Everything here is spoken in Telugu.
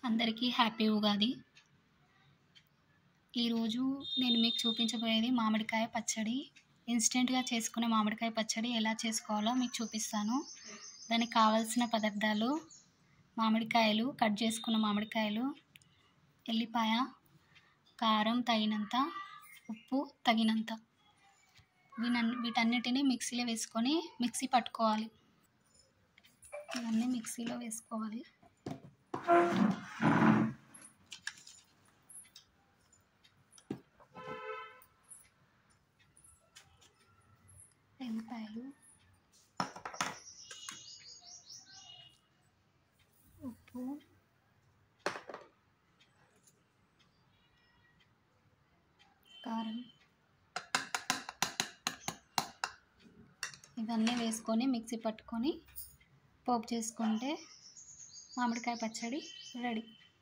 అందరికీ హ్యాపీ ఉగాది ఈరోజు నేను మీకు చూపించబోయేది మామిడికాయ పచ్చడి ఇన్స్టెంట్గా చేసుకునే మామిడికాయ పచ్చడి ఎలా చేసుకోవాలో మీకు చూపిస్తాను దానికి కావాల్సిన పదార్థాలు మామిడికాయలు కట్ చేసుకున్న మామిడికాయలు ఎల్లిపాయ కారం తగినంత ఉప్పు తగినంత వీనన్ని వీటన్నిటిని మిక్సీలో వేసుకొని మిక్సీ పట్టుకోవాలి ఇవన్నీ మిక్సీలో వేసుకోవాలి ఎల్లిపాయలు ఉప్పు కారం ఇవన్నీ వేసుకొని మిక్సీ పట్టుకొని పోపు చేసుకుంటే మామిడికాయ పచ్చడి రెడీ